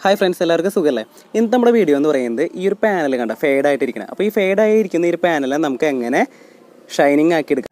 hi friends എല്ലാവർക്കും സുഖമല്ലേ ഇന്നത്തെ നമ്മുടെ വീഡിയോ എന്ന് പറയുന്നത് ഈ ഒരു പാനൽ കണ്ട ഫേഡ് ആയിട്ടിരിക്കണം അപ്പോൾ ഈ ഫേഡ് ആയിരിക്കുന്ന ഈ ഒരു പാനൽ നമുക്ക് എങ്ങനെ ഷൈനിങ് ആക്കി എടുക്കാം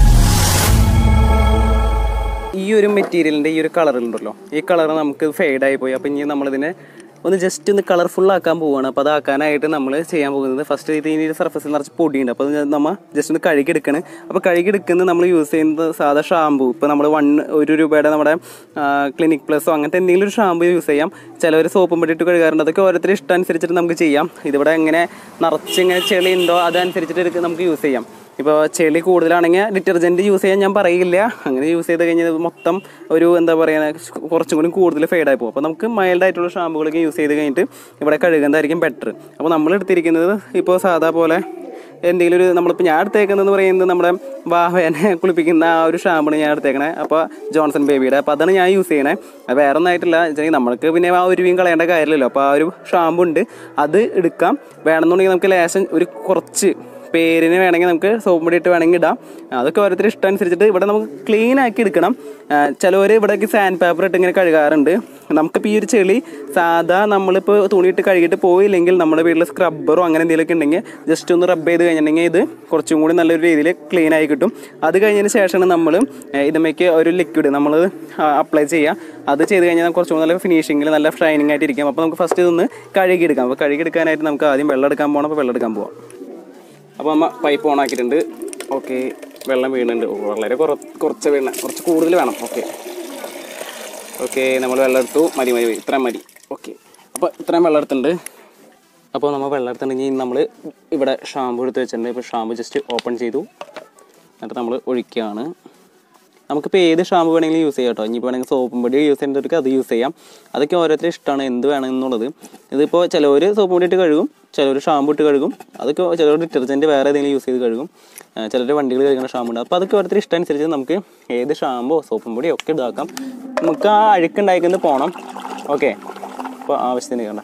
ഈ ഒരു മെറ്റീരിയലിൻ്റെ ഈ ഒരു കളർ ഉണ്ടല്ലോ ഈ കളർ നമുക്ക് ഫെയ്ഡായി പോയി അപ്പോൾ ഇനി നമ്മളിതിനെ ഒന്ന് ജസ്റ്റ് ഒന്ന് കളർഫുൾ ആക്കാൻ പോവുകയാണ് അപ്പോൾ അതാക്കാനായിട്ട് നമ്മൾ ചെയ്യാൻ പോകുന്നത് ഫസ്റ്റ് ഇത് ഇനി സർഫസിൽ നിറച്ച് പൊടിയുണ്ട് അപ്പോൾ അത് നമ്മൾ ജസ്റ്റ് ഒന്ന് കഴുകിയെടുക്കണം അപ്പോൾ കഴുകിയെടുക്കുന്നത് നമ്മൾ യൂസ് ചെയ്യുന്നത് സാധാ ഷാമ്പു ഇപ്പോൾ നമ്മൾ വൺ ഒരു രൂപയുടെ നമ്മുടെ ക്ലിനിക് പ്ലസോ അങ്ങനത്തെ എന്തെങ്കിലും ഒരു ഷാമ്പു യൂസ് ചെയ്യാം ചിലവർ സോപ്പും പൊടി ഇട്ട് കഴുകാറുണ്ട് അതൊക്കെ ഓരോരുത്തർ ഇഷ്ടം അനുസരിച്ചിട്ട് നമുക്ക് ചെയ്യാം ഇതിവിടെ എങ്ങനെ നിറച്ച് ഇങ്ങനെ ചെളി ഉണ്ടോ അതനുസരിച്ചിട്ട് എടുക്ക് നമുക്ക് യൂസ് ചെയ്യാം ഇപ്പോൾ ചെളി കൂടുതലാണെങ്കിൽ ഡിറ്റർജൻറ്റ് യൂസ് ചെയ്യാൻ ഞാൻ പറയില്ല അങ്ങനെ യൂസ് ചെയ്ത് കഴിഞ്ഞാൽ ഇത് മൊത്തം ഒരു എന്താ പറയുക കുറച്ചും കൂടി കൂടുതൽ ഫെയ്ഡായി പോകും അപ്പോൾ നമുക്ക് മൈൽഡ് ആയിട്ടുള്ള ഷാമ്പുകളൊക്കെ യൂസ് ചെയ്ത് കഴിഞ്ഞിട്ട് ഇവിടെ കഴുകുന്നതായിരിക്കും ബെറ്റർ അപ്പോൾ നമ്മൾ എടുത്തിരിക്കുന്നത് ഇപ്പോൾ സാധാ പോലെ എന്തെങ്കിലും ഒരു നമ്മളിപ്പോൾ ഞാൻ എടുത്തേക്കുന്നതെന്ന് പറയുന്നത് നമ്മുടെ വാഹനെ കുളിപ്പിക്കുന്ന ആ ഒരു ഷാമ്പാണ് ഞാൻ എടുത്തേക്കണേ അപ്പോൾ ജോൺസൺ ബേബിയുടെ അപ്പോൾ അതാണ് ഞാൻ യൂസ് ചെയ്യണേ അത് വേറെ ഒന്നായിട്ടില്ല വെച്ചാൽ നമ്മൾക്ക് പിന്നെ ആ ഒരു വീം കളയേണ്ട കാര്യമില്ലല്ലോ അപ്പോൾ ആ ഒരു ഷാമ്പു ഉണ്ട് അത് എടുക്കാം വേണമെന്നുണ്ടെങ്കിൽ നമുക്ക് ലേശം ഒരു കുറച്ച് പേരിന് വേണമെങ്കിൽ നമുക്ക് സോപ്പ് പൊടി ഇട്ട് വേണമെങ്കിൽ ഇടാം അതൊക്കെ ഓരോരുത്തർ ഇഷ്ടം അനുസരിച്ചിട്ട് ഇവിടെ നമുക്ക് ക്ലീൻ ആക്കി എടുക്കണം ചിലവർ ഇവിടേക്ക് സാൻഡ് പേപ്പർ ഇട്ട് ഇങ്ങനെ കഴുകാറുണ്ട് നമുക്കിപ്പോൾ ഈ ഒരു ചെളി സാധാ നമ്മളിപ്പോൾ തുണിയിട്ട് കഴുകിയിട്ട് പോയില്ലെങ്കിൽ നമ്മുടെ വീട്ടിൽ സ്ക്രബ്ബറോ അങ്ങനെ എന്തെങ്കിലുമൊക്കെ ഉണ്ടെങ്കിൽ ജസ്റ്റ് ഒന്ന് റബ്ബ് ചെയ്ത് കഴിഞ്ഞിട്ടുണ്ടെങ്കിൽ ഇത് കുറച്ചും കൂടി നല്ലൊരു രീതിയിൽ ക്ലീൻ ആയി കിട്ടും അത് കഴിഞ്ഞതിന് ശേഷമാണ് നമ്മൾ ഇതുമേക്ക് ഒരു ലിക്വിഡ് നമ്മൾ അപ്ലൈ ചെയ്യുക അത് ചെയ്ത് കഴിഞ്ഞാൽ കുറച്ചും കൂടി നല്ല ഫിനിഷിങ്ങിൽ നല്ല ഷൈനിങ് ആയിട്ട് ഇരിക്കും അപ്പോൾ നമുക്ക് ഫസ്റ്റ് ഇതൊന്ന് കഴുകിയെടുക്കാം അപ്പോൾ കഴുകിയെടുക്കാനായിട്ട് നമുക്ക് ആദ്യം വെള്ളം എടുക്കാൻ പോകണം അപ്പോൾ വെള്ളം എടുക്കാൻ പോവാം അപ്പോൾ അമ്മ പൈപ്പ് ഓൺ ആക്കിയിട്ടുണ്ട് ഓക്കെ വെള്ളം വീണുണ്ട് ഓ, വളരെ കുറ കുറച്ച് വീണ കുറച്ച് കൂടുതൽ വേണം ഓക്കെ ഓക്കെ നമ്മൾ വെള്ളം എടുത്തു മതി മതി മതി ഇത്രയും മതി ഓക്കെ അപ്പോൾ ഇത്രയും വെള്ളം എടുത്തിട്ടുണ്ട് അപ്പോൾ നമ്മൾ വെള്ളം എടുത്തിട്ടുണ്ടെങ്കിൽ നമ്മൾ ഇവിടെ ഷാമ്പു എടുത്ത് വെച്ചിട്ടുണ്ട് ഇപ്പോൾ ഷാമ്പു ജസ്റ്റ് ഓപ്പൺ ചെയ്തു എന്നിട്ട് നമ്മൾ ഒഴിക്കുകയാണ് നമുക്കിപ്പോൾ ഏത് ഷാമ്പു വേണമെങ്കിലും യൂസ് ചെയ്യാം കേട്ടോ ഇനിയിപ്പോൾ വേണമെങ്കിൽ സോപ്പും പൊടി യൂസ് ചെയ്യേണ്ടവർക്ക് അത് യൂസ് ചെയ്യാം അതൊക്കെ ഓരോരുത്തരും ഇഷ്ടമാണ് എന്ത് വേണം എന്നുള്ളത് ഇതിപ്പോൾ ചിലവർ സോപ്പ് പൊടി ഇട്ട് കഴുകും ചിലർ ഷാമ്പു ഇട്ട് കഴുകും അതൊക്കെ ചിലർ ഡിറ്റർജൻറ്റ് വേറെ ഏതെങ്കിലും യൂസ് ചെയ്ത് കഴുകും ചിലർ വണ്ടികൾ കഴുകുന്ന ഷാമ്പു ഉണ്ട് അപ്പോൾ അതൊക്കെ ഓരോരുത്തർ ഇഷ്ടം അനുസരിച്ച് നമുക്ക് ഏത് ഷാമ്പോ സോപ്പും പൊടിയോ ഒക്കെ ഇതാക്കാം നമുക്ക് ആ അഴുക്കുണ്ടാക്കുന്നത് പോകണം ഓക്കെ അപ്പോൾ ആവശ്യത്തിന് കണ്ട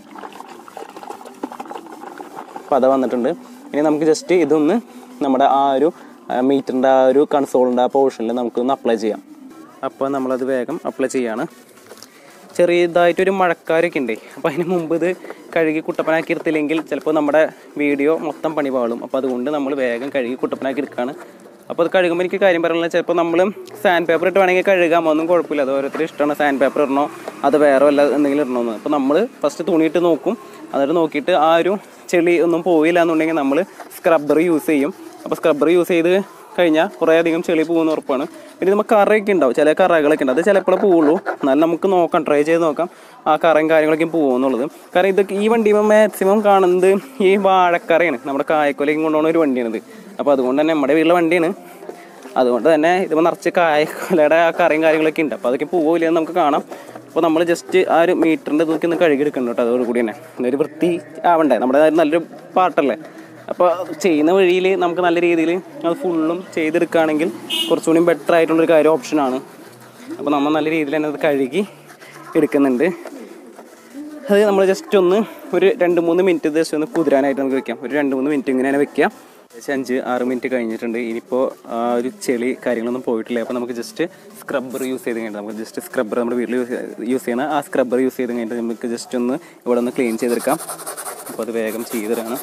അപ്പോൾ അത് വന്നിട്ടുണ്ട് ഇനി നമുക്ക് ജസ്റ്റ് ഇതൊന്ന് നമ്മുടെ ആ ഒരു മീറ്ററിൻ്റെ ആ ഒരു കൺസോളിൻ്റെ ആ പോർഷനിൽ നമുക്കൊന്ന് അപ്ലൈ ചെയ്യാം അപ്പോൾ നമ്മളത് വേഗം അപ്ലൈ ചെയ്യാണ് ചെറിയതായിട്ടൊരു മഴക്കാരൊക്കെ ഉണ്ട് അപ്പോൾ അതിന് മുമ്പ് ഇത് കഴുകി കുട്ടപ്പനാക്കി എടുത്തില്ലെങ്കിൽ ചിലപ്പോൾ നമ്മുടെ വീഡിയോ മൊത്തം പണി പാളും അപ്പോൾ അതുകൊണ്ട് നമ്മൾ വേഗം കഴുകി കുട്ടപ്പനാക്കി എടുക്കുകയാണ് അപ്പോൾ അത് കഴുകുമ്പോൾ എനിക്ക് കാര്യം പറയാനുള്ളത് ചിലപ്പോൾ നമ്മൾ സാൻഡ് പേപ്പർ ഇട്ട് വേണമെങ്കിൽ കഴുകാം ഒന്നും കുഴപ്പമില്ല അത് ഓരോരുത്തർ ഇഷ്ടമാണ് സാൻഡ് പേപ്പർ ഇടണോ അത് വേറെ വല്ല എന്തെങ്കിലും ഇടണമെന്ന് അപ്പോൾ നമ്മൾ ഫസ്റ്റ് തുണിയിട്ട് നോക്കും എന്നിട്ട് നോക്കിയിട്ട് ആ ഒരു ചെളി ഒന്നും പോയില്ല എന്നുണ്ടെങ്കിൽ നമ്മൾ സ്ക്രബ്ബർ യൂസ് ചെയ്യും അപ്പോൾ സ്ക്രബ്ബർ യൂസ് ചെയ്ത് കഴിഞ്ഞാൽ കുറേ അധികം ചെളി പോകുന്ന ഉറപ്പാണ് പിന്നെ നമുക്ക് കറയൊക്കെ ഉണ്ടാവും ചില കറകളൊക്കെ ഉണ്ട് അത് ചിലപ്പോൾ പോവുള്ളൂ എന്നാലും നമുക്ക് നോക്കാം ട്രൈ ചെയ്ത് നോക്കാം ആ കറയും കാര്യങ്ങളൊക്കെ പോകുമെന്നുള്ളത് കാരണം ഇതൊക്കെ ഈ വണ്ടി മാക്സിമം കാണുന്നത് ഈ വാഴക്കറയാണ് നമ്മുടെ കായക്കൊലയും കൊണ്ടുപോകുന്ന ഒരു വണ്ടിയാണിത് അപ്പോൾ അതുകൊണ്ട് തന്നെ നമ്മുടെ വീട്ടിലെ വണ്ടിയാണ് അതുകൊണ്ട് തന്നെ ഇതിപ്പോൾ നിറച്ച് കായക്കൊലയുടെ ആ കറയും കാര്യങ്ങളൊക്കെ ഉണ്ട് അപ്പോൾ അതൊക്കെ പോവില്ല എന്ന് നമുക്ക് കാണാം അപ്പോൾ നമ്മൾ ജസ്റ്റ് ആ ഒരു മീറ്ററിൻ്റെ തൂക്കി ഒന്ന് കഴുകിയെടുക്കണം കേട്ടോ അതോടുകൂടി തന്നെ ഒരു വൃത്തി ആവണ്ടേ നമ്മുടെ നല്ലൊരു പാട്ടല്ലേ അപ്പോൾ ചെയ്യുന്ന വഴിയിൽ നമുക്ക് നല്ല രീതിയിൽ അത് ഫുള്ളും ചെയ്തെടുക്കുകയാണെങ്കിൽ കുറച്ചുകൂടി ബെറ്റർ ആയിട്ടുള്ളൊരു കാര്യം ഓപ്ഷനാണ് അപ്പോൾ നമ്മൾ നല്ല രീതിയിൽ തന്നെ അത് കഴുകി എടുക്കുന്നുണ്ട് അത് നമ്മൾ ജസ്റ്റ് ഒന്ന് ഒരു രണ്ട് മൂന്ന് മിനിറ്റ് ജസ്റ്റ് ഒന്ന് കുതിരാനായിട്ട് നമുക്ക് വെക്കാം ഒരു രണ്ട് മൂന്ന് മിനിറ്റ് ഇങ്ങനെ തന്നെ വെക്കാം ഏകദേശം അഞ്ച് ആറ് മിനിറ്റ് കഴിഞ്ഞിട്ടുണ്ട് ഇനിയിപ്പോൾ ആ ഒരു ചെളി കാര്യങ്ങളൊന്നും പോയിട്ടില്ല അപ്പോൾ നമുക്ക് ജസ്റ്റ് സ്ക്രബ്ബർ യൂസ് ചെയ്ത് കഴിഞ്ഞിട്ട് നമുക്ക് ജസ്റ്റ് സ്ക്രബ്ബർ നമ്മുടെ വീട്ടിൽ യൂസ് യൂസ് ചെയ്യണം ആ സ്ക്രബ്ബർ യൂസ് ചെയ്ത് കഴിഞ്ഞിട്ട് നമുക്ക് ജസ്റ്റ് ഒന്ന് ഇവിടെ ഒന്ന് ക്ലീൻ ചെയ്തെടുക്കാം അപ്പോൾ അത് വേഗം ചെയ്തിടാണ്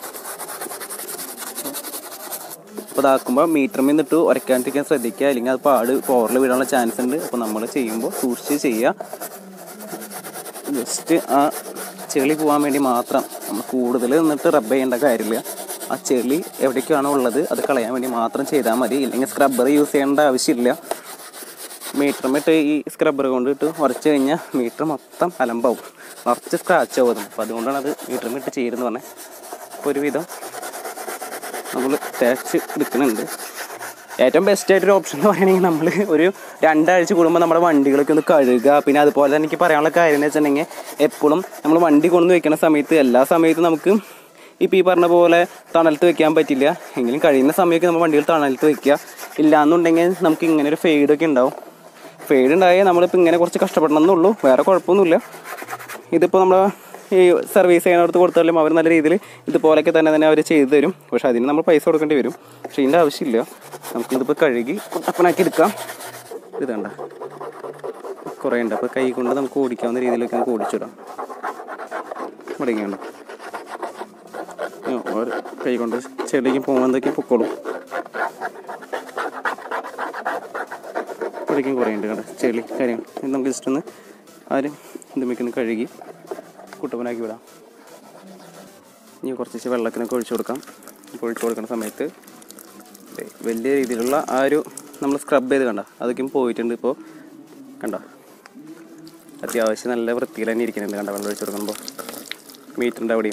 അപ്പോൾ ഇതാക്കുമ്പോൾ മീറ്റർ നിന്നിട്ട് ഉരയ്ക്കാണ്ടിരിക്കാൻ ശ്രദ്ധിക്കുക അല്ലെങ്കിൽ അത് പാട് പോറിൽ വീഴാനുള്ള ചാൻസ് ഉണ്ട് അപ്പോൾ നമ്മൾ ചെയ്യുമ്പോൾ സൂക്ഷിച്ച് ചെയ്യുക ജസ്റ്റ് ആ ചെളി പോകാൻ വേണ്ടി മാത്രം നമ്മൾ കൂടുതൽ നിന്നിട്ട് റബ്ബ് ചെയ്യേണ്ട കാര്യമില്ല ആ ചെളി എവിടേക്കാണോ ഉള്ളത് അത് കളയാൻ വേണ്ടി മാത്രം ചെയ്താൽ മതി ഇല്ലെങ്കിൽ സ്ക്രബ്ബർ യൂസ് ചെയ്യേണ്ട ആവശ്യമില്ല മീറ്ററുമിട്ട് ഈ സ്ക്രബ്ബർ കൊണ്ടിട്ട് ഉരച്ച് കഴിഞ്ഞാൽ മീറ്റർ മൊത്തം അലമ്പാവും നിറച്ച് സ്ക്രാച്ച് ആവും അപ്പോൾ അതുകൊണ്ടാണ് അത് മീറ്ററുമിട്ട് ചെയ്തെന്ന് പറഞ്ഞത് അപ്പോൾ ഒരുവിധം നമ്മൾ തേച്ച് എടുക്കുന്നുണ്ട് ഏറ്റവും ബെസ്റ്റ് ആയിട്ടൊരു ഓപ്ഷൻ എന്ന് പറയുകയാണെങ്കിൽ നമ്മൾ ഒരു രണ്ടാഴ്ച കൂടുമ്പോൾ നമ്മുടെ വണ്ടികളൊക്കെ ഒന്ന് കഴുകുക പിന്നെ അതുപോലെ തന്നെ എനിക്ക് പറയാനുള്ള കാര്യം എന്ന് വെച്ചിട്ടുണ്ടെങ്കിൽ എപ്പോഴും നമ്മൾ വണ്ടി കൊണ്ടു വെക്കുന്ന സമയത്ത് എല്ലാ സമയത്തും നമുക്ക് ഇപ്പോൾ ഈ പറഞ്ഞ പോലെ തണലത്ത് വെക്കാൻ പറ്റില്ല എങ്കിലും കഴിയുന്ന സമയമൊക്കെ നമ്മൾ വണ്ടികൾ തണലത്ത് വെക്കുക ഇല്ലാന്നുണ്ടെങ്കിൽ നമുക്ക് ഇങ്ങനെ ഒരു ഫെയ്ഡൊക്കെ ഉണ്ടാവും ഫെയ്ഡ് ഉണ്ടായാൽ നമ്മളിപ്പോൾ ഇങ്ങനെ കുറച്ച് കഷ്ടപ്പെടണം എന്നുള്ളൂ വേറെ കുഴപ്പമൊന്നുമില്ല ഇതിപ്പോൾ നമ്മൾ ഈ സർവീസ് ചെയ്യാനടുത്ത് കൊടുത്താലും അവർ നല്ല രീതിയിൽ ഇതുപോലെയൊക്കെ തന്നെ തന്നെ അവർ ചെയ്തു തരും പക്ഷെ അതിന് നമ്മൾ പൈസ കൊടുക്കേണ്ടി വരും പക്ഷേ ഇതിൻ്റെ ആവശ്യമില്ല നമുക്കിതിപ്പോൾ കഴുകി കുട്ടപ്പനാക്കി എടുക്കാം ഇത് കണ്ട കുറേ ഉണ്ട് അപ്പോൾ കൈ കൊണ്ട് നമുക്ക് ഓടിക്കാവുന്ന രീതിയിലൊക്കെ നമുക്ക് ഓടിച്ചിടാം ഇവിടേക്ക് കണ്ടോ ആ, ഒരു കൈ കൊണ്ട് ചെടിക്ക് പോകുമ്പോഴത്തേക്കും പൊക്കോളും ഇവിടേക്കും കുറേ ഉണ്ട് കണ്ടോ ചെളി കാര്യങ്ങൾ ഇത് നമുക്ക് ജസ്റ്റ് ഒന്ന് ആരും ഇതുമിക്കൊന്ന് കഴുകി കുട്ടപ്പനാക്കി വിടാം ഇനി കുറച്ച് വെള്ളത്തിനൊക്കെ ഒഴിച്ചു കൊടുക്കാം അപ്പോൾ ഒഴിച്ചു കൊടുക്കുന്ന സമയത്ത് ദേ വലിയ രീതിയിലുള്ള ആ ഒരു നമ്മൾ സ്ക്രബ് ചെയ്ത് കണ്ട അതൊക്കെയും പോയിട്ടുണ്ട് ഇപ്പോൾ കണ്ട അത്യാവശ്യം നല്ല വൃത്തിയിൽ തന്നെ ഇരിക്കുന്നുണ്ട് കണ്ട വെള്ളം ഒഴിച്ചു കൊടുക്കുമ്പോൾ മീറ്ററിൻ്റെ അവിടെയും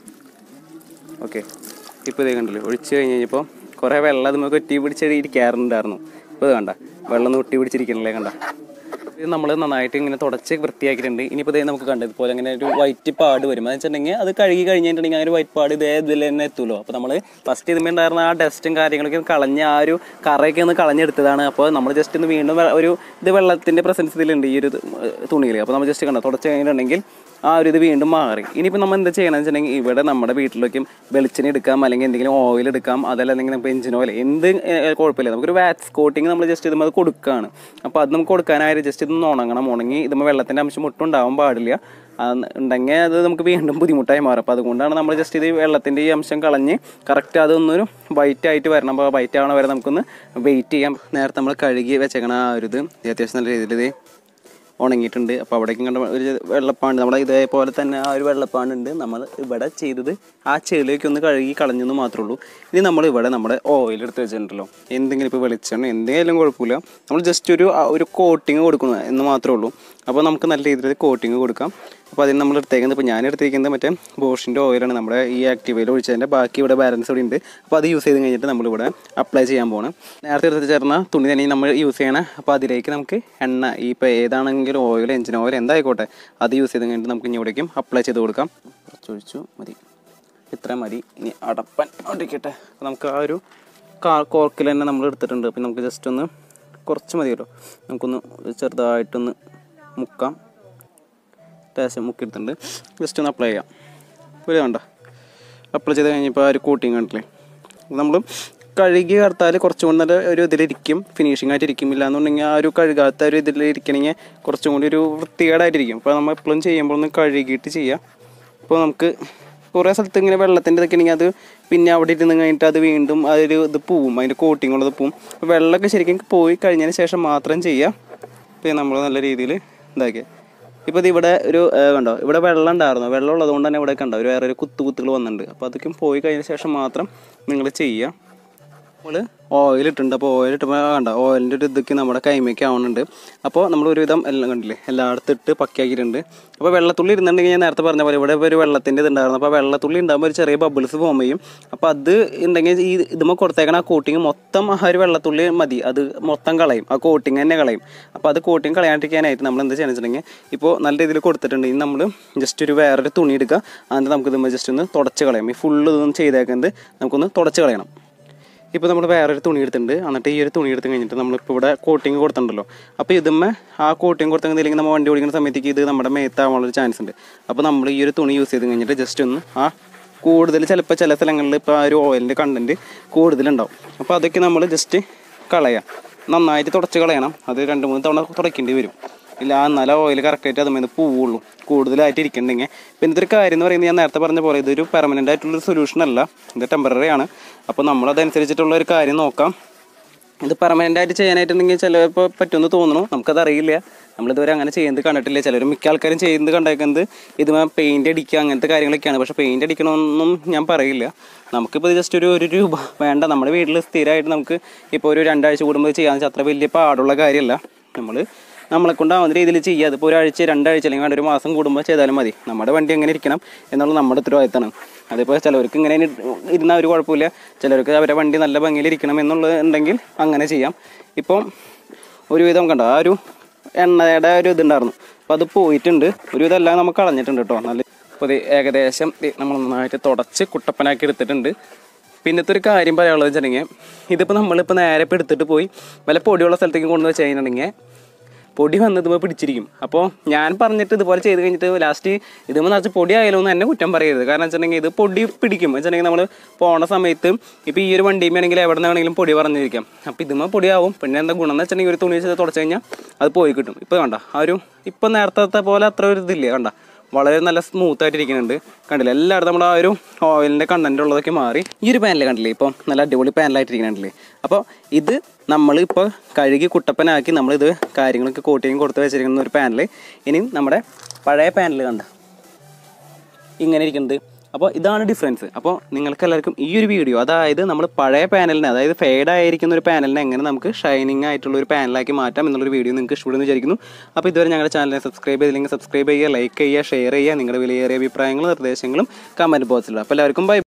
ഓക്കെ ഇപ്പോൾ ഇതേ കണ്ടില്ലേ ഒഴിച്ച് കഴിഞ്ഞ് കഴിഞ്ഞപ്പോൾ കുറേ വെള്ളം നമുക്ക് ഒറ്റി പിടിച്ച് ഇരിക്കാറുണ്ടായിരുന്നു ഇപ്പോൾ ഇത് കണ്ട വെള്ളം ഒന്ന് ഒട്ടി പിടിച്ചിരിക്കണല്ലേ കണ്ട ഇത് നമ്മൾ നന്നായിട്ട് ഇങ്ങനെ തുടച്ച് വൃത്തിയാക്കിയിട്ടുണ്ട് ഇനിയിപ്പോൾ ഇതേ നമുക്ക് കണ്ടത് ഇതുപോലെ ഇങ്ങനെ ഒരു വൈറ്റ് പാട് വരും എന്ന് വെച്ചിട്ടുണ്ടെങ്കിൽ അത് കഴുകി കഴിഞ്ഞിട്ടുണ്ടെങ്കിൽ ആ ഒരു വൈറ്റ് പാട് ഇതേ ഇതിൽ തന്നെ എത്തുമല്ലോ അപ്പോൾ നമ്മൾ ഫസ്റ്റ് ഇതിന്മേൽ ഉണ്ടായിരുന്ന ആ ഡസ്റ്റും കാര്യങ്ങളൊക്കെ കളഞ്ഞ് ആ ഒരു കറയൊക്കെ ഒന്ന് കളഞ്ഞെടുത്തതാണ് അപ്പോൾ നമ്മൾ ജസ്റ്റ് ഒന്ന് വീണ്ടും വെ- ഒരു ഇത് വെള്ളത്തിൻ്റെ പ്രസൻസ് ഇതിലുണ്ട് ഈ ഒരു തുണിയിൽ അപ്പോൾ നമ്മൾ ജസ്റ്റ് കണ്ടോ തുടച്ച് കഴിഞ്ഞിട്ടുണ്ടെങ്കിൽ ആ ഒരു ഇത് വീണ്ടും മാറി ഇനിയിപ്പോൾ നമ്മൾ എന്താ ചെയ്യണമെന്ന് വെച്ചിട്ടുണ്ടെങ്കിൽ ഇവിടെ നമ്മുടെ വീട്ടിലേക്കും വെളിച്ചെണ്ണ എടുക്കാം അല്ലെങ്കിൽ എന്തെങ്കിലും ഓയിൽ എടുക്കാം അതല്ലെങ്കിൽ നമുക്ക് എഞ്ചിൻ ഓയിൽ എന്ത് ഏഹ്, കുഴപ്പമില്ല നമുക്കൊരു വാക്സ് കോട്ടിങ് നമ്മൾ ജസ്റ്റ് ഇതുമ്പോൾ കൊടുക്കുകയാണ് അപ്പോൾ അത് നമുക്ക് കൊടുക്കാനായിട്ട് ജസ്റ്റ് ഇതൊന്ന് ഉണങ്ങണം ഉണങ്ങി ഇതുമ്പോൾ വെള്ളത്തിൻ്റെ അംശം ഒട്ടും ഉണ്ടാവാൻ പാടില്ല അത് ഉണ്ടെങ്കിൽ അത് നമുക്ക് വീണ്ടും ബുദ്ധിമുട്ടായി മാറും അപ്പോൾ അതുകൊണ്ടാണ് നമ്മൾ ജസ്റ്റ് ഇത് വെള്ളത്തിൻ്റെ ഈ അംശം കളഞ്ഞ് കറക്റ്റ് അതൊന്നൊരു വൈറ്റ് ആയിട്ട് വരണം അപ്പോൾ വൈറ്റ് ആവണ വരെ നമുക്കൊന്ന് വെയിറ്റ് ചെയ്യാം നേരത്തെ നമ്മൾ കഴുകി വെച്ചേക്കണ ആ ഒരു ഇത് അത്യാവശ്യം നല്ല രീതിയിൽ ഇത് ഉണങ്ങിയിട്ടുണ്ട് അപ്പോൾ അവിടേക്കും കണ്ട ഒരു വെള്ളപ്പാണ്ട് നമ്മുടെ ഇതേപോലെ തന്നെ ആ ഒരു വെള്ളപ്പാണ്ടുണ്ട് നമ്മൾ ഇവിടെ ചെയ്തത് ആ ചെളിയൊക്കെ ഒന്ന് കഴുകി കളഞ്ഞെന്ന് മാത്രമേ ഉള്ളൂ ഇനി നമ്മൾ ഇവിടെ നമ്മുടെ ഓയിൽ എടുത്ത് വെച്ചിട്ടുണ്ടല്ലോ എന്തെങ്കിലും ഇപ്പോൾ വെളിച്ചെണ്ണ എന്തെങ്കിലും കുഴപ്പമില്ല നമ്മൾ ജസ്റ്റ് ഒരു ആ ഒരു കോട്ടിങ് കൊടുക്കുന്നു എന്ന് മാത്രമേ ഉള്ളൂ അപ്പോൾ നമുക്ക് നല്ല രീതിയിൽ കോട്ടിങ് കൊടുക്കാം അപ്പോൾ അതിന് നമ്മൾ എടുത്തേക്കുന്നത് ഇപ്പോൾ ഞാൻ എടുത്തേക്കുന്നത് മറ്റേ ബോഷിൻ്റെ ഓയിലാണ് നമ്മുടെ ഈ ആക്റ്റീവയിൽ ഒഴിച്ചതിൻ്റെ ബാക്കി ഇവിടെ ബാലൻസ് ഇവിടെ ഉണ്ട് അപ്പോൾ അത് യൂസ് ചെയ്ത് കഴിഞ്ഞിട്ട് നമ്മളിവിടെ അപ്ലൈ ചെയ്യാൻ പോകണം നേരത്തെ എടുത്ത് ചേർന്ന തുണി തന്നെ നമ്മൾ യൂസ് ചെയ്യണം അപ്പോൾ അതിലേക്ക് നമുക്ക് എണ്ണ ഈ ഇപ്പോൾ ഏതാണെങ്കിലും ഓയിൽ എഞ്ചിൻ ഓയിൽ എന്തായിക്കോട്ടെ അത് യൂസ് ചെയ്ത് കഴിഞ്ഞിട്ട് നമുക്ക് ഇനി ഇവിടേക്കും അപ്ലൈ ചെയ്ത് കൊടുക്കാം കുറച്ചൊഴിച്ചു മതി ഇത്ര മതി ഇനി അടപ്പൻ ഒടിക്കട്ടെ അപ്പോൾ നമുക്ക് ആ ഒരു കാ കോർക്കിൽ തന്നെ നമ്മൾ എടുത്തിട്ടുണ്ട് അപ്പോൾ നമുക്ക് ജസ്റ്റ് ഒന്ന് കുറച്ച് മതിയല്ലോ നമുക്കൊന്ന് ചെറുതായിട്ടൊന്ന് മുക്കാം ലേശം മുക്കിയെടുത്തിട്ടുണ്ട് ജസ്റ്റ് ഒന്ന് അപ്ലൈ ചെയ്യാം ഒരു കണ്ട അപ്ലൈ ചെയ്ത് കഴിഞ്ഞപ്പോൾ ആ ഒരു കോട്ടിങ് കണ്ടില്ലേ നമ്മൾ കഴുകി കടത്താൽ കുറച്ചും കൂടി നല്ല ഒരു ഇതിലിരിക്കും ഫിനിഷിംഗ് ആയിട്ട് ഇരിക്കും ഇല്ലാന്നുണ്ടെങ്കിൽ ആ ഒരു കഴുകാത്ത ഒരു ഇതിൽ ഇരിക്കണമെങ്കിൽ കുറച്ചും കൂടി ഒരു വൃത്തികേടായിട്ടിരിക്കും അപ്പോൾ നമ്മൾ എപ്പോഴും ചെയ്യുമ്പോൾ ഒന്ന് കഴുകിയിട്ട് ചെയ്യാം അപ്പോൾ നമുക്ക് കുറേ സ്ഥലത്ത് ഇങ്ങനെ വെള്ളത്തിൻ്റെ ഇതൊക്കെ ഉണ്ടെങ്കിൽ അത് പിന്നെ അവിടെ ഇരുന്ന് കഴിഞ്ഞിട്ട് അത് വീണ്ടും അതൊരു ഇത് പോവും അതിൻ്റെ കോട്ടിങ് ഉള്ളത് പോവും അപ്പോൾ വെള്ളമൊക്കെ ശരിക്കും പോയി കഴിഞ്ഞതിന് ശേഷം മാത്രം ചെയ്യാം പിന്നെ നമ്മൾ നല്ല രീതിയിൽ ഇതാക്കിയ ഇപ്പോൾ ഇത് ഇവിടെ ഒരു ആ, കണ്ടോ ഇവിടെ വെള്ളം ഉണ്ടായിരുന്നു വെള്ളം ഉള്ളതുകൊണ്ട് തന്നെ ഇവിടെ കണ്ടോ ഒരു വേറെ ഒരു കുത്തു കുത്തുകൾ വന്നിട്ടുണ്ട് അപ്പോൾ അതൊക്കെ പോയി കഴിഞ്ഞ ശേഷം മാത്രം നിങ്ങൾ ചെയ്യുക നമ്മൾ ഓയിൽ ഇട്ടിട്ടുണ്ട് അപ്പോൾ ഓയിൽ ഇട്ടപ്പോൾ കണ്ട ഓയിലിൻ്റെ ഒരു ഇതൊക്കെ നമ്മുടെ കൈമയ്ക്ക് ആവുന്നുണ്ട് അപ്പോൾ നമ്മൾ ഒരുവിധം എല്ലാം കണ്ടില്ലേ എല്ലായിടത്തും ഇട്ട് പക്കിയാക്കിയിട്ടുണ്ട് അപ്പോൾ വെള്ളത്തുള്ളി ഇരുന്നുണ്ടെങ്കിൽ ഞാൻ നേരത്തെ പറഞ്ഞ പോലെ ഇവിടെ ഒരു വെള്ളത്തിൻ്റെ ഇത് ഉണ്ടായിരുന്നു അപ്പോൾ വെള്ളത്തുള്ളി ഉണ്ടാകുമ്പോൾ ഒരു ചെറിയ ബബിൾസ് ഫോം ചെയ്യും അപ്പോൾ അത് ഉണ്ടെങ്കിൽ ഈ ഇതുമ്പോൾ കൊടുത്തേക്കണ ആ കോട്ടിങ് മൊത്തം ആ ഒരു വെള്ളത്തുള്ളി മതി അത് മൊത്തം കളയും ആ കോട്ടിങ് തന്നെ കളയും അപ്പോൾ അത് കോട്ടിങ് കളയാണ്ടിരിക്കാനായിട്ട് നമ്മൾ എന്താ ചെയ്യുന്നത് വെച്ചിട്ടുണ്ടെങ്കിൽ ഇപ്പോൾ നല്ല രീതിയിൽ കൊടുത്തിട്ടുണ്ട് ഇനി നമ്മൾ ജസ്റ്റ് ഒരു വേറൊരു തുണി എടുക്കുക എന്നിട്ട് നമുക്ക് ഇതുമ്പോൾ ജസ്റ്റ് ഒന്ന് തുടച്ച് കളയാം ഈ ഫുള്ള് ഇതൊന്നും ചെയ്തേക്കുന്നത് നമുക്കൊന്ന് തുടച്ച് കളയണം ഇപ്പോൾ നമ്മൾ വേറൊരു തുണി എടുത്തിട്ടുണ്ട് എന്നിട്ട് ഈ ഒരു തുണി എടുത്ത് കഴിഞ്ഞിട്ട് നമ്മളിപ്പോൾ ഇവിടെ കോട്ടിങ് കൊടുത്തിട്ടുണ്ടല്ലോ അപ്പോൾ ഇതുമ്മേ ആ കോട്ടിങ് കൊടുത്തില്ലെങ്കിൽ നമ്മൾ വണ്ടി ഓടിക്കുന്ന സമയത്തേക്ക് ഇത് നമ്മുടെ മേത്താവാനുള്ളൊരു ചാൻസ് ഉണ്ട് അപ്പോൾ നമ്മൾ ഈ ഒരു തുണി യൂസ് ചെയ്ത് കഴിഞ്ഞിട്ട് ജസ്റ്റ് ഒന്ന് ആ കൂടുതൽ ചിലപ്പോൾ ചില സ്ഥലങ്ങളിൽ ഇപ്പോൾ ആ ഒരു ഓയിലിൻ്റെ കണ്ടൻറ്റ് കൂടുതലുണ്ടാവും അപ്പോൾ അതൊക്കെ നമ്മൾ ജസ്റ്റ് കളയാം നന്നായിട്ട് തുടച്ച് കളയണം അത് രണ്ട് മൂന്ന് തവണ തുടയ്ക്കേണ്ടി വരും ഇല്ല എന്നാലും ഓയിൽ കറക്റ്റായിട്ട് അതുമേന്ന് പോവുള്ളൂ കൂടുതലായിട്ട് ഇരിക്കണ്ടെങ്കിൽ പിന്നെ ഇതൊരു കാര്യം എന്ന് പറയുന്നത് ഞാൻ നേരത്തെ പറഞ്ഞ പോലെ ഇതൊരു പെർമനൻ്റ് ആയിട്ടുള്ളൊരു സൊല്യൂഷൻ അല്ല ഇത് ടെമ്പററി ആണ് അപ്പോൾ നമ്മളതനുസരിച്ചിട്ടുള്ള ഒരു കാര്യം നോക്കാം ഇത് പെർമനൻ്റ് ആയിട്ട് ചെയ്യാനായിട്ടുണ്ടെങ്കിൽ ചിലപ്പോൾ പറ്റുമെന്ന് തോന്നുന്നു നമുക്കത് അറിയില്ല നമ്മളിതുവരെ അങ്ങനെ ചെയ്യുന്നത് കണ്ടിട്ടില്ല ചിലർ മിക്ക ആൾക്കാരും ചെയ്യുന്നത് കണ്ടേക്കുന്നത് ഇത് പെയിൻ്റ് അടിക്കുക അങ്ങനത്തെ കാര്യങ്ങളൊക്കെയാണ് പക്ഷേ പെയിൻ്റ് അടിക്കണമെന്നൊന്നും ഞാൻ പറയില്ല നമുക്കിപ്പോൾ ജസ്റ്റ് ഒരു ഒരു രൂപ വേണ്ട നമ്മുടെ വീട്ടിൽ സ്ഥിരമായിട്ട് നമുക്ക് ഇപ്പോൾ ഒരു രണ്ടാഴ്ച കൂടുമ്പോൾ ചെയ്യാന്ന് വെച്ചാൽ അത്ര വലിയ പാടുള്ള കാര്യമല്ല നമ്മൾ നമ്മളെ കൊണ്ടാവുന്ന രീതിയിൽ ചെയ്യുക അതിപ്പോൾ ഒരാഴ്ച രണ്ടാഴ്ച അല്ലെങ്കിൽ വേണ്ട ഒരു മാസം കൂടുമ്പോൾ ചെയ്താലും മതി നമ്മുടെ വണ്ടി എങ്ങനെ ഇരിക്കണം എന്നുള്ളത് നമ്മുടെ ഉത്തരവാദിത്തമാണ് അതിപ്പോൾ ചിലവർക്ക് ഇങ്ങനെ ഇരുന്നാൽ ഒരു കുഴപ്പമില്ല ചിലർക്ക് അവരുടെ വണ്ടി നല്ല ഭംഗിയിൽ ഇരിക്കണം എന്നുള്ളത് ഉണ്ടെങ്കിൽ അങ്ങനെ ചെയ്യാം ഇപ്പം ഒരുവിധം കണ്ടോ ആ ഒരു എണ്ണയുടെ ഒരു ഇതുണ്ടായിരുന്നു അപ്പോൾ അത് പോയിട്ടുണ്ട് ഒരുവിധം എല്ലാം നമ്മൾ കളഞ്ഞിട്ടുണ്ട് കേട്ടോ നല്ല അപ്പോൾ ഇത് ഏകദേശം ദേ നമ്മൾ നന്നായിട്ട് തുടച്ച് കുട്ടപ്പനാക്കി എടുത്തിട്ടുണ്ട് പിന്നത്തെ ഒരു കാര്യം പറയാനുള്ളത് വെച്ചിട്ടുണ്ടെങ്കിൽ ഇതിപ്പോൾ നമ്മളിപ്പോൾ നേരെ ഇപ്പോൾ എടുത്തിട്ട് പോയി വല്ല പൊടിയുള്ള സ്ഥലത്തേക്ക് കൊണ്ടുവന്ന് വെച്ച് കഴിഞ്ഞിട്ടുണ്ടെങ്കിൽ പൊടി വന്ന് ഇതുമ്പോൾ പിടിച്ചിരിക്കും അപ്പോൾ ഞാൻ പറഞ്ഞിട്ട് ഇതുപോലെ ചെയ്ത് കഴിഞ്ഞിട്ട് ലാസ്റ്റ് ഇതുമ്പോൾ നിറച്ച് പൊടി ആയാലോ എന്ന് എന്നെ കുറ്റം പറയരുത് കാരണം വെച്ചിട്ടുണ്ടെങ്കിൽ ഇത് പൊടി പിടിക്കും വെച്ചിട്ടുണ്ടെങ്കിൽ നമ്മൾ പോണ സമയത്ത് ഇപ്പോൾ ഈ ഒരു വണ്ടിയുമാണെങ്കിൽ എവിടെ നിന്നാണെങ്കിലും പൊടി പറഞ്ഞിരിക്കാം അപ്പോൾ ഇതുമ്പോൾ പൊടിയാവും പിന്നെ എന്താ ഗുണം എന്ന് വെച്ചിട്ടുണ്ടെങ്കിൽ ഒരു തുണി വെച്ച് തുടച്ച് കഴിഞ്ഞാൽ അത് പോയി കിട്ടും ഇപ്പോൾ കണ്ട ആ ഒരു ഇപ്പം നേരത്തെ പോലെ അത്ര ഒരു ഇതില്ല കണ്ട വളരെ നല്ല സ്മൂത്ത് ആയിട്ട് ഇരിക്കുന്നുണ്ട് കണ്ടില്ലേ എല്ലായിടത്തും നമ്മൾ ആ ഒരു ഓയിലിൻ്റെ കണ്ടന്റ് ഉള്ളതൊക്കെ മാറി ഈ ഒരു പാനൽ കണ്ടില്ലേ ഇപ്പോൾ നല്ല അടിപൊളി പാനലായിട്ട് ഇരിക്കുന്നുണ്ടല്ലേ അപ്പോൾ ഇത് നമ്മൾ ഇപ്പോൾ കഴുകി കുട്ടപ്പനാക്കി നമ്മളിത് കാര്യങ്ങളൊക്കെ കോട്ടിങ് കൊടുത്ത് വെച്ചിരിക്കുന്ന ഒരു പാനൽ ഇനിയും നമ്മുടെ പഴയ പാനൽ കണ്ട ഇങ്ങനെ ഇരിക്കുന്നത് അപ്പോൾ ഇതാണ് ഡിഫറൻസ് അപ്പോൾ നിങ്ങൾക്ക് എല്ലാവർക്കും ഈ ഒരു വീഡിയോ അതായത് നമ്മൾ പഴയ പാനലിനെ അതായത് ഫെയ്ഡ് ആയിരിക്കുന്ന ഒരു പാനലിനെ എങ്ങനെ നമുക്ക് ഷൈനിങ് ആയിട്ടുള്ള ഒരു പാനലാക്കി മാറ്റാം എന്നുള്ളൊരു വീഡിയോ നിങ്ങൾക്ക് ഇഷ്ടപ്പെടുന്നു വിചാരിക്കുന്നു അപ്പോൾ ഇതുവരെ ഞങ്ങളുടെ ചാനലിനെ സബ്സ്ക്രൈബ് ചെയ്തില്ലെങ്കിൽ സബ്സ്ക്രൈബ് ചെയ്യുക ലൈക്ക് ചെയ്യുക ഷെയർ ചെയ്യുക നിങ്ങളുടെ വിലയേറിയ അഭിപ്രായങ്ങളും നിർദ്ദേശങ്ങളും കമൻറ്റ് ബോക്സിലിടുക അപ്പോൾ എല്ലാവർക്കും ബൈ